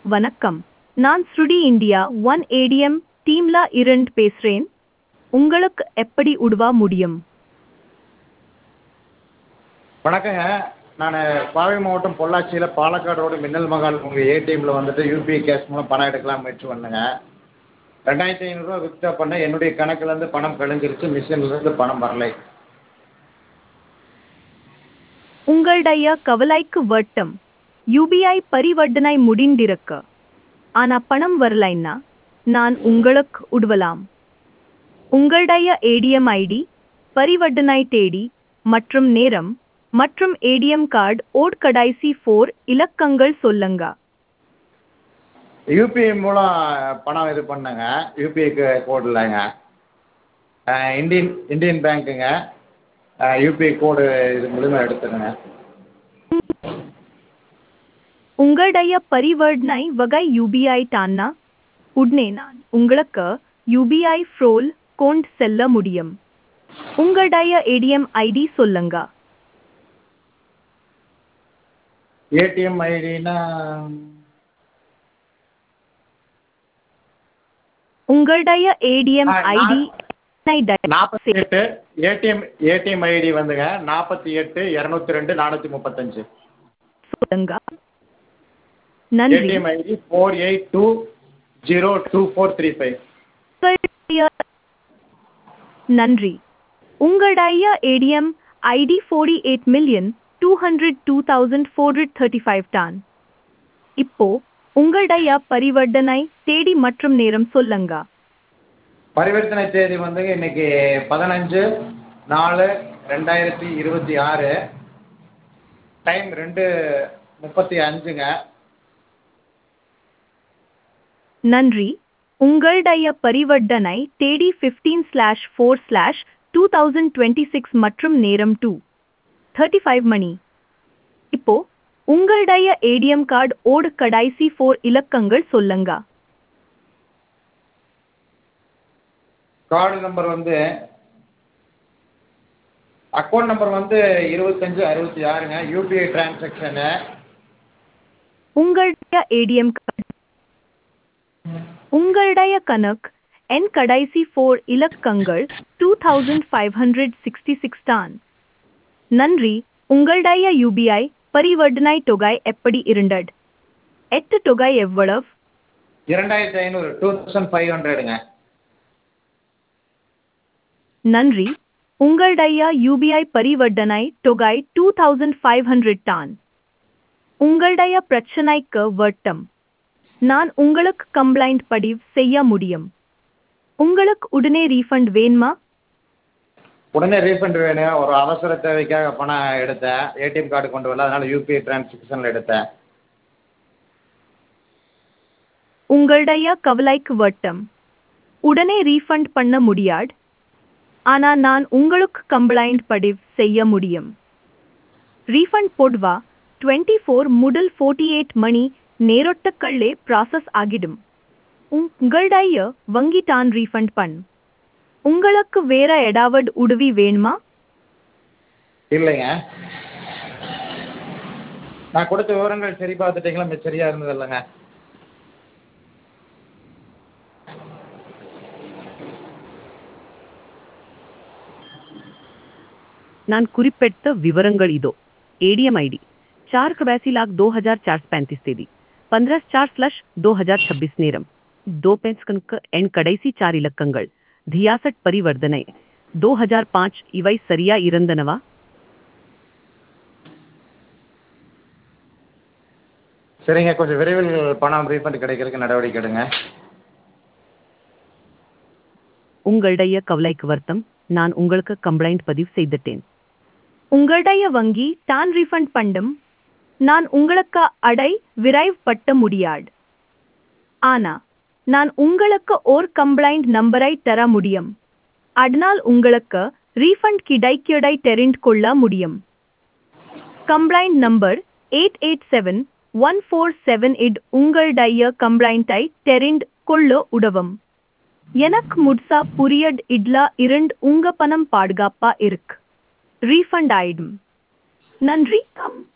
வணக்கம் நான் ஸ்ருடி இந்தியா ஒன் ஏடிஎம் டீம்ல இருந்து பேசுறேன் உங்களுக்கு எப்படி உதவ முடியும் வணக்கங்க நான் கோவை மாவட்டம் பொள்ளாச்சியில் பாலக்காடு ரோடு மின்னல் மகால் உங்கள் ஏடிஎம்மில் வந்துட்டு யூபிஐ கேஷ் மூலம் பணம் எடுக்கலாம் முயற்சி பண்ணேங்க ரெண்டாயிரத்தி ஐநூறுரூவா வித்ட்ரா பண்ணேன் என்னுடைய கணக்குலேருந்து பணம் கழிஞ்சிருச்சு மிஷின்லேருந்து பணம் வரலை உங்களுடைய கவலைக்கு வட்டம் யூபிஐ பரிவர்த்தனை முடிந்திருக்கு ஆனா பணம் வரலைன்னா நான் உங்களுக்கு உதவலாம் உங்களுடைய ஏடிஎம் ஐடி பரிவர்த்தனை தேதி மற்றும் நேரம் மற்றும் ஏடிஎம் கார்டு ஓட் கடைசி ஃபோர் இலக்கங்கள் சொல்லுங்க யூபிஐ மூலம் பணம் இது பண்ணேங்க யூபிஐ கோடில்ங்க இந்தியன் இந்தியன் பேங்க்குங்க யூபிஐ கோடு இது மூலிமா எடுத்துருங்க உங்களுடைய பரிவர்த்தனை வகை யூபிஐ தானா உடனே நான் உங்களுக்கு யூபிஐ ஃப்ரோல் கொண்டு செல்ல முடியும் உங்களுடைய ஏடிஎம் ஐடி சொல்லுங்க ஏடிஎம் ஐடினா உங்களுடைய ஏடிஎம் ஆ, நான்- ஐடி நாற்பத்தி எட்டு ஏடிஎம் ஏடிஎம் ஐடி வந்துங்க நாற்பத்தி எட்டு இரநூத்தி ரெண்டு நானூற்றி முப்பத்தஞ்சு சொல்லுங்க நன்றி ATM ID four eight two zero two four three five உங்களுடைய நன்றி உங்களுடைய ATM ID forty eight million two hundred two thousand four hundred thirty five தான் இப்போ உங்களுடைய பரிவர்த்தனை தேதி மற்றும் நேரம் சொல்லுங்க பரிவர்த்தனை தேதி வந்துங்க இன்னைக்கு பதினஞ்சு நாலு ரெண்டாயிரத்தி இருபத்தி ஆறு டைம் ரெண்டு முப்பத்தி அஞ்சுங்க நன்றி உங்களுடைய பரிவர்த்தனை தேதி fifteen slash four slash two thousand twenty six மற்றும் நேரம் டூ தேர்ட்டி ஃபைவ் மணி இப்போ உங்களுடைய ஏடிஎம் கார்டு ஓடு கடைசி ஃபோர் இலக்கங்கள் சொல்லுங்க கார்டு நம்பர் வந்து அக்கௌண்ட் நம்பர் வந்து இருபத்தஞ்சு அறுபத்தி ஆறுங்க யூபிஐ டிரான்சாக்ஷனு உங்களுடைய ஏடிஎம் கார்டு உங்களுடைய கணக்கு என் கடைசி ஃபோர் இலக்கங்கள் two thousand five hundred sixty six தான் நன்றி உங்களுடைய யூபிஐ பரிவர்த்தனை தொகை எப்படி இருந்தது எட்டு தொகை எவ்வளவு இரண்டாயிரத்தி ஐநூறு டூ தௌசண்ட் ஃபைவ் ஹண்ட்ரடுங்க நன்றி உங்களுடைய யூபிஐ பரிவர்த்தனை தொகை டூ தௌசண்ட் ஃபைவ் ஹண்ட்ரட் தான் உங்களுடைய பிரச்சனைக்கு வட்டம் நான் உங்களுக்கு கம்ப்ளைண்ட் பதிவு செய்ய முடியும் உங்களுக்கு உடனே ரீஃபண்ட் வேணுமா உடனே ரீஃபண்ட் வேணும் ஒரு அவசர தேவைக்காக பணம் எடுத்தேன் ஏடிஎம் கார்டு கொண்டு வரல அதனால் யூபிஐ டிரான்சாக்ஷனில் எடுத்தேன் உங்களுடைய கவலைக்கு வட்டம் உடனே ரீஃபண்ட் பண்ண முடியாது ஆனா நான் உங்களுக்கு கம்ப்ளைண்ட் பதிவு செய்ய முடியும் ரீஃபண்ட் பொதுவா டுவெண்ட்டி ஃபோர் முதல் ஃபோர்ட்டி எயிட் மணி நேரத்துக்குள்ளே ப்ராசஸ் ஆகிடும் உங்களுடைய வங்கி தான் ரீஃபண்ட் பண் உங்களுக்கு வேற ஏதாவது உதவி வேணுமா இல்லைங்க நான் கொடுத்த விவரங்கள் சரி பார்த்துட்டீங்களா மிக சரியாக இருந்தது இல்லைங்க நான் குறிப்பிட்ட விவரங்கள் இதோ एडीएम आईडी चार कबासी लाख दो हजार चार सौ पैंतीस தேதி पंद्रह चार स्लश दो हजार छब्बीस நேரம் दो पेंस कनक एंड கடைசி चार இலக்கங்கள் தியாசட் பரிவர்த்தனை दो हजार पाँच இவை சரியா இருந்தனவா சரிங்க கொஞ்சம் விரைவில் பணம் ரீஃபண்ட் கிடைக்கிறதுக்கு நடவடிக்கை எடுங்க உங்களுடைய கவலைக்கு வருத்தம் நான் உங்களுக்கு கம்ப்ளைண்ட் பதிவு செய்துட்டேன் உங்களுடைய வங்கி தான் ரீஃபண்ட் பண்ணும் நான் உங்களுக்கு அடை விரைவுபட்ட முடியாது ஆனா நான் உங்களுக்கு ஓர் கம்ப்ளைண்ட் நம்பரை தர முடியும் அதனால் உங்களுக்கு ரீஃபண்ட் கிடைக்கடை தெரிந்து கொள்ள முடியும் complaint number eight eight seven one four seven eight உங்களுடைய கம்ப்ளைண்ட்டை தெரிந்து கொள்ள உதவும் எனக்கு முட்சா புரியட் இட்லா இரண்டு உங்க பணம் பாதுகாப்பா இருக்கு ரீஃபண்ட் ஆயிடும் நன்றி